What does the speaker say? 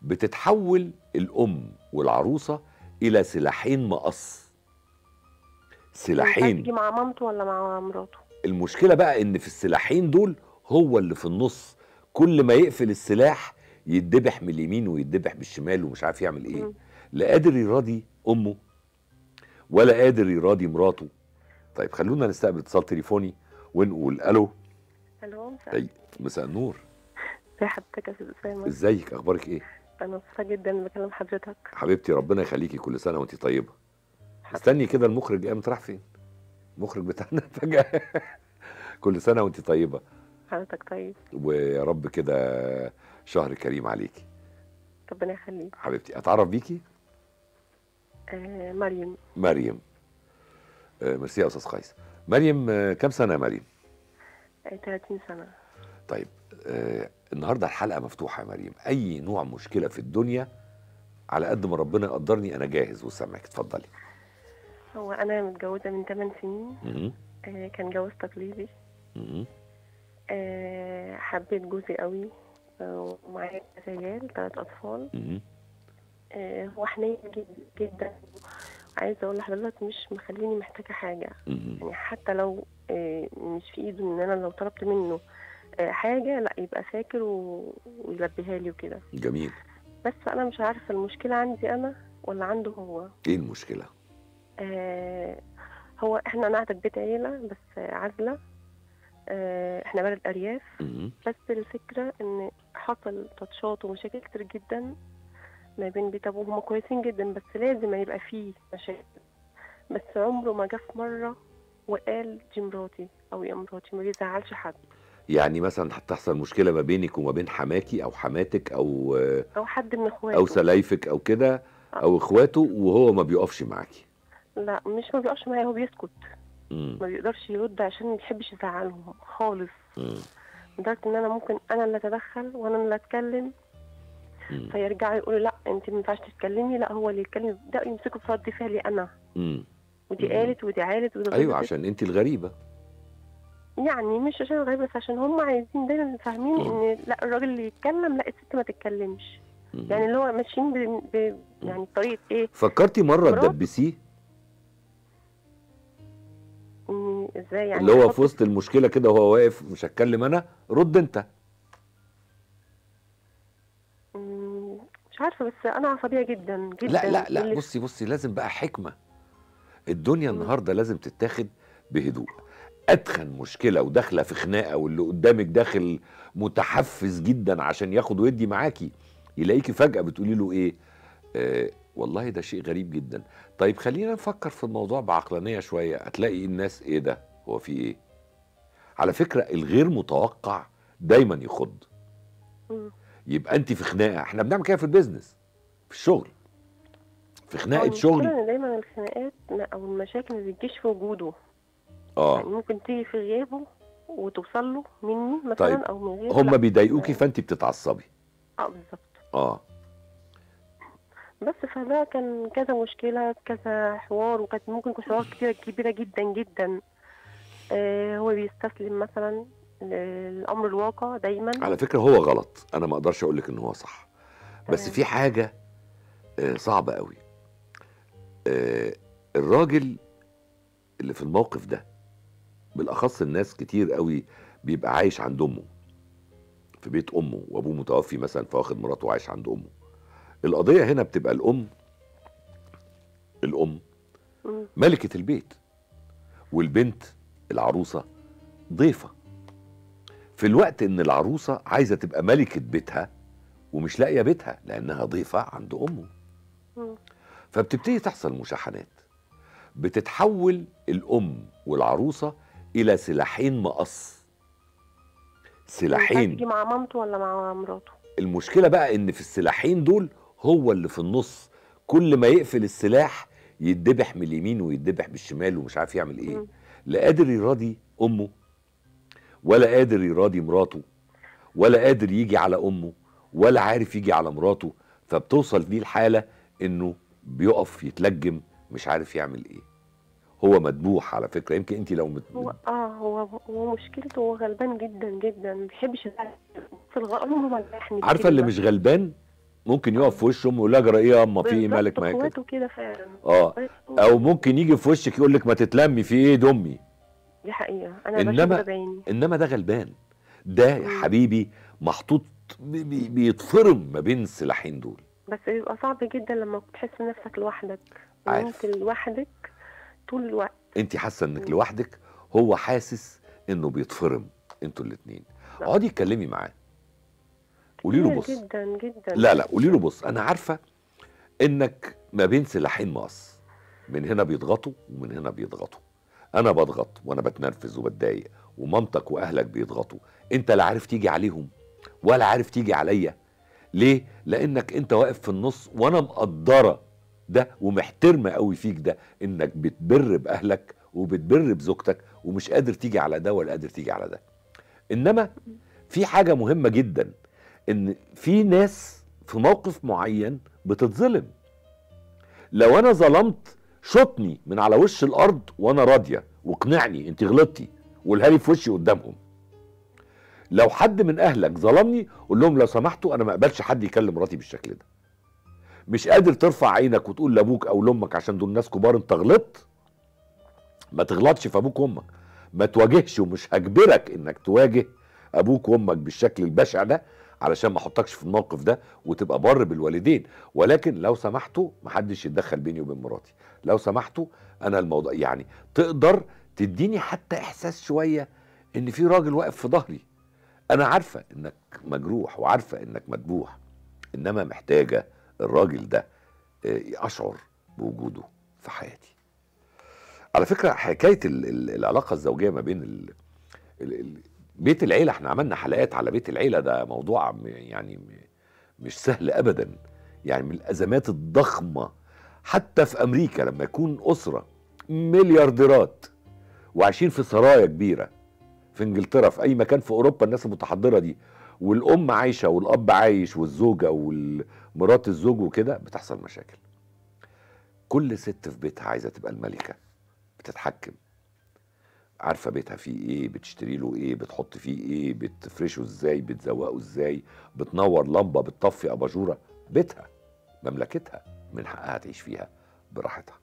بتتحول الام والعروسه الى سلاحين مقص تيجي سلاحين مع مامته ولا مع مراته المشكله بقى ان في السلاحين دول هو اللي في النص كل ما يقفل السلاح يتذبح من اليمين ويتذبح بالشمال ومش عارف يعمل ايه مم. لا قادر يراضي امه ولا قادر يراضي مراته طيب خلونا نستقبل اتصال تليفوني ونقول الو الو مساء طيب مساء النور ازي حضرتك يا استاذ اسامه ازيك اخبارك ايه انا مبسوطه جدا إني بكلم حضرتك حبيبتي ربنا يخليكي كل سنه وانت طيبه استني كده المخرج قام راح فين المخرج بتاعنا فجاه كل سنه وانت طيبه حضرتك طيب ويا رب كده شهر كريم عليكي ربنا يخليك حبيبتي اتعرف بيكي آه مريم مريم آه، ميرسي يا استاذ قيس مريم آه، كام سنه يا مريم آه 30 سنه طيب آه النهارده الحلقه مفتوحه يا مريم اي نوع مشكله في الدنيا على قد ما ربنا يقدرني انا جاهز وسامعك اتفضلي هو انا متجوزه من 8 سنين مهم. آه كان جواز تقليدي مهم. آه حبيت جوزي قوي آه ومعايا ثلاث عيال ثلاث اطفال مهم. آه هو حنين جدا جدا عايزه اقول لحضرتك مش مخليني محتاجه حاجه مهم. يعني حتى لو آه، مش في ايده ان انا لو طلبت منه آه، حاجه لا يبقى فاكر و- ويلبيها لي وكده جميل بس انا مش عارفه المشكله عندي انا ولا عنده هو ايه المشكله آه هو احنا قاعده في بيت عيله بس آه، عازله آه احنا بلد ارياف مهم. بس الفكره ان حصل تاتشات ومشاكل كتير جدا ما بين بيت ابوه هما كويسين جدا بس لازم يبقى فيه مشاكل بس عمره ما جه في مره وقال دي مراتي او يا مراتي ما بيزعلش حد يعني مثلا هتحصل مشكله ما بينك وما بين حماكي او حماتك او آه، او حد من اخواته او سلايفك او كده او اخواته وهو ما بيقفش معاكي لا مش ما بيقفش معايا هو بيسكت مم. ما بيقدرش يرد عشان ما بيحبش يزعلهم خالص مم. لدرجه ان انا ممكن انا اللي اتدخل وانا اللي اتكلم مم. فيرجعوا يقولوا لا انت ما ينفعش تتكلمي لا هو اللي يتكلم ده يمسكوا في رد فعلي انا مم. ودي مم. قالت ودي عالت ودي ايوه غلطت. عشان انت الغريبه يعني مش عشان غير بس عشان هم عايزين دايما فاهمين مم. ان لا الراجل اللي يتكلم لا الست ما تتكلمش مم. يعني اللي هو ماشيين ب... ب... يعني طريقه ايه فكرتي مره مرات- تدبسيه إن ازاي يعني اللي هو أحط- في وسط المشكله كده وهو واقف مش هتكلم انا رد انت مم، مش عارفه بس انا عصبيه جدا جدا لا لا لا واللي- بصي بصي لازم بقى حكمه الدنيا مم. النهارده لازم تتاخد بهدوء ادخن مشكله وداخله في خناقه واللي قدامك داخل متحفز جدا عشان ياخد ويدي معاكي يلاقيكي فجاه بتقولي له ايه آه والله ده شيء غريب جدا طيب خلينا نفكر في الموضوع بعقلانيه شويه هتلاقي الناس ايه ده هو في ايه على فكره الغير متوقع دايما يخض مم. يبقى انت في خناقه احنا بنعمل كده في البيزنس في الشغل في هو خناقه المشكلة شغل ان دايما الخناقات ما- او المشاكل ما بتجيش في وجوده اه يعني ممكن تيجي في غيابه وتوصل له مني مثلا طيب، او من غيره هم لا. بيضايقوكي فانت بتتعصبي اه بالظبط اه بس فده كان كذا مشكلة كذا حوار وكانت ممكن يكون حوار كتيرة كبيرة جدا جدا آه هو بيستسلم مثلا للأمر الواقع دايما على فكره هو غلط انا ما اقدرش اقول لك ان هو صح بس تمام. في حاجه آه صعبه قوي آه الراجل اللي في الموقف ده بالاخص الناس كتير قوي بيبقى عايش عند امه في بيت امه وابوه متوفي مثلا فواخد مراته وعايش عند امه القضيه هنا بتبقى الام الام مم. ملكة البيت والبنت العروسة ضيفة في الوقت ان العروسة عايزة تبقى ملكة بيتها ومش لاقية بيتها لانها ضيفة عند امه مم. فبتبتدي تحصل مشاحنات بتتحول الام والعروسة الى سلاحين مقص تيجي سلاحين مع مامته ولا مع مراته المشكلة بقى ان في السلاحين دول هو اللي في النص كل ما يقفل السلاح يتذبح من اليمين ويتذبح بالشمال ومش عارف يعمل ايه مم. لا قادر يراضي امه ولا قادر يراضي مراته ولا قادر يجي على امه ولا عارف يجي على مراته فبتوصل بيه الحاله انه بيقف يتلجم مش عارف يعمل ايه هو مدبوح على فكره يمكن انت لو مت... هو اه هو هو مشكلته هو غلبان جدا جدا ما بيحبش يزعل في الغ... عمره ما ريحني عارفه اللي بكلمة. مش غلبان ممكن يقف في وش امه يقول لها اجرى ايه يا اما في ايه بالظبط مالك ما هي كده اخواته كده فعلا اه اخواته- او ممكن يجي في وشك يقول لك ما تتلمي في ايه دمي دي حقيقة أنا إنما- بشوف ده بعيني انما ده غلبان ده يا مم. حبيبي محطوط بي- بي- بيتفرم ما بين السلاحين دول بس بيبقى صعب جدا لما بتحس نفسك لوحدك إن عارف. انت لوحدك طول الوقت انت حاسه انك مم. لوحدك هو حاسس انه بيتفرم انتوا الاثنين لا. اقعدي اتكلمي معاه قولي له كتير بص جدا جدا لا لا قولي له بص انا عارفه انك ما بين سلاحين مقص من هنا بيضغطوا ومن هنا بيضغطوا انا بضغط وانا بتنرفز وبتضايق ومامتك واهلك بيضغطوا انت لا عارف تيجي عليهم ولا عارف تيجي عليا ليه لانك انت واقف في النص وانا مقدره ده ومحترمه قوي فيك ده انك بتبر باهلك وبتبر بزوجتك ومش قادر تيجي على ده ولا قادر تيجي على ده انما في حاجه مهمه جدا ان في ناس في موقف معين بتتظلم لو انا ظلمت شطني من على وش الارض وانا راضيه واقنعني انت غلطتي وقولها لي في وشي قدامهم لو حد من اهلك ظلمني قول لهم لو سمحتوا انا ما اقبلش حد يكلم مراتي بالشكل ده مش قادر ترفع عينك وتقول لابوك او لامك عشان دول ناس كبار انت غلطت ما تغلطش في ابوك وامك ما تواجهش ومش هجبرك انك تواجه ابوك وامك بالشكل البشع ده علشان ما احطكش في الموقف ده وتبقى بر بالوالدين ولكن لو سمحتوا محدش يتدخل بيني وبين مراتي لو سمحتوا انا الموضوع يعني تقدر تديني حتى احساس شويه ان في راجل واقف في ظهري انا عارفه انك مجروح وعارفه انك مدبوح انما محتاجه الراجل ده آه، اشعر بوجوده في حياتي على فكره حكايه ال- ال- العلاقه الزوجيه ما بين ال ال ال بيت العيله احنا عملنا حلقات على بيت العيله ده موضوع م- يعني م- مش سهل ابدا يعني من الازمات الضخمه حتى في امريكا لما يكون اسره مليارديرات وعايشين في سرايا كبيره في انجلترا في اي مكان في اوروبا الناس المتحضره دي والام عايشه والاب عايش والزوجه ومرات الزوج وكده بتحصل مشاكل كل ست في بيتها عايزه تبقى الملكه بتتحكم عارفه بيتها فيه ايه بتشتري له ايه بتحط فيه ايه بتفرشه ازاي بتزوقه ازاي بتنور لمبه بتطفي اباجوره بيتها مملكتها من حقها تعيش فيها براحتها